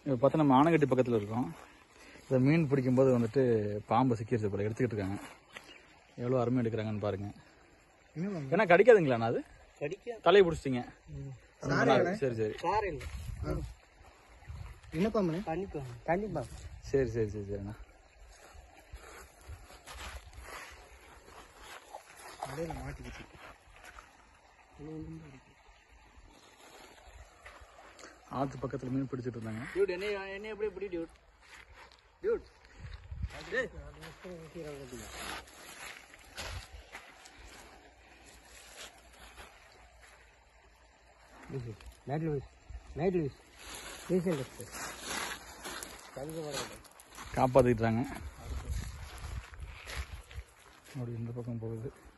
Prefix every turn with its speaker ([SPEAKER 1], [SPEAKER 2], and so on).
[SPEAKER 1] இப்போ பார்த்தா நம்ம ஆனகட்டி பக்கத்தில் இருக்கோம் இந்த மீன் பிடிக்கும்போது வந்துட்டு பாம்பு சிக்கிருச்சு போல எடுத்துக்கிட்டு இருக்காங்க எவ்வளோ அருமை எடுக்கிறாங்கன்னு பாருங்க ஏன்னா கடிக்காதுங்களாண்ணா அது
[SPEAKER 2] கடிக்க
[SPEAKER 1] தலையை பிடிச்சிட்டிங்க சரி சரி
[SPEAKER 2] சார் இல்லை
[SPEAKER 3] என்ன பாம்பு
[SPEAKER 2] கண்டிப்பா கண்டிப்பா
[SPEAKER 1] சரி சரி சரி சரிண்ணா
[SPEAKER 3] அடையில மாட்டிக்கிச்சு
[SPEAKER 1] ஆற்று பக்கத்தில் மீன் பிடிச்சிட்டு இருந்தாங்க
[SPEAKER 2] டியூட் என்ன என்ன எப்படி எப்படி dude dude night loose night loose recent
[SPEAKER 1] காப்பாற்றிக்கிட்டாங்க அப்படி இந்த பக்கம் போகுது